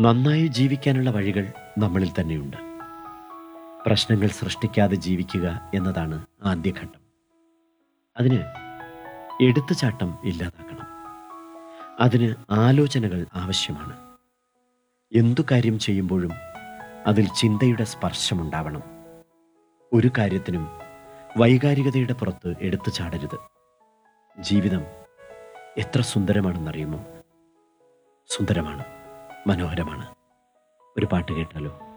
നന്നായി ജീവിക്കാനുള്ള വഴികൾ നമ്മളിൽ തന്നെയുണ്ട് പ്രശ്നങ്ങൾ സൃഷ്ടിക്കാതെ ജീവിക്കുക എന്നതാണ് ആദ്യഘട്ടം അതിന് എടുത്തുചാട്ടം ഇല്ലാതാക്കണം അതിന് ആലോചനകൾ ആവശ്യമാണ് എന്തു കാര്യം ചെയ്യുമ്പോഴും അതിൽ ചിന്തയുടെ സ്പർശമുണ്ടാവണം ഒരു കാര്യത്തിനും വൈകാരികതയുടെ പുറത്ത് എടുത്തു ചാടരുത് ജീവിതം എത്ര സുന്ദരമാണെന്നറിയുമോ സുന്ദരമാണ് മനോഹരമാണ് ഒരു പാട്ട് കേട്ടാലോ